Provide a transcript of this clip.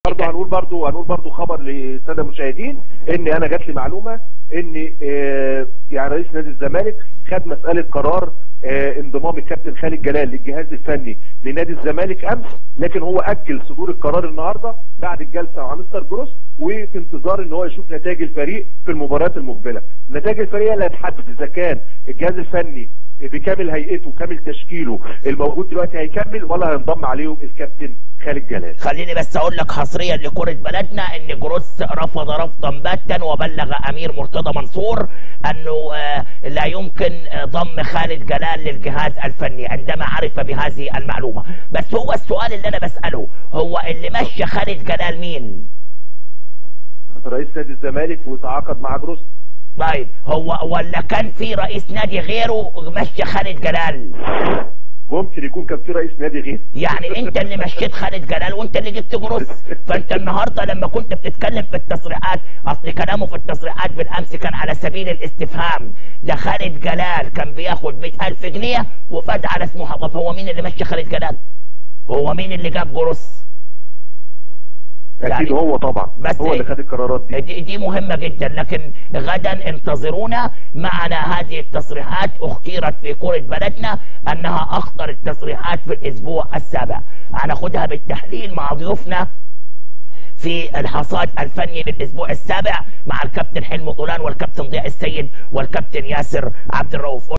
برضه كان هنقول برضه هنقول برضه خبر للساده المشاهدين ان انا جات لي معلومه ان آه، يعني رئيس نادي الزمالك خد مساله قرار آه، انضمام الكابتن خالد جلال للجهاز الفني لنادي الزمالك امس لكن هو اجل صدور القرار النهارده بعد الجلسه مع مستر جروس وفي انتظار ان هو يشوف نتائج الفريق في المباريات المقبله نتائج الفريق اللي هتحدد اذا كان الجهاز الفني بكامل هيئته وكامل تشكيله الموجود دلوقتي هيكمل ولا هينضم عليهم الكابتن خالد جلال خليني بس اقول لك حصريا لكرة بلدنا ان جروس رفض رفضا باتا وبلغ امير مرتضى منصور انه آه، لا يمكن آه، ضم خالد جلال للجهاز الفني عندما عرف بهذه المعلومة بس هو السؤال اللي انا بسأله هو اللي مشى خالد جلال مين رئيس نادي الزمالك وتعاقد مع جروس طيب هو ولا كان في رئيس نادي غيره مشى خالد جلال ممكن يكون كان في رئيس نادي غير يعني انت اللي مشيت خالد جلال وانت اللي جبت جروس فانت النهارده لما كنت بتتكلم في التصريحات اصل كلامه في التصريحات بالامس كان على سبيل الاستفهام ده خالد جلال كان بياخد 100000 جنيه وفاز على سموحه طب هو مين اللي مشي خالد جلال؟ هو مين اللي جاب جروس؟ اكيد يعني- هو طبعا بس هو اللي خد القرارات دي دي, دي مهمة جدا لكن غدا انتظرونا معنا هذه التصريحات اختيرت في كرة بلدنا انها اخطر التصريحات في الاسبوع السابع هناخدها بالتحليل مع ضيوفنا في الحصاد الفني للاسبوع السابع مع الكابتن حلمي طولان والكابتن ضياء السيد والكابتن ياسر عبد الرؤوف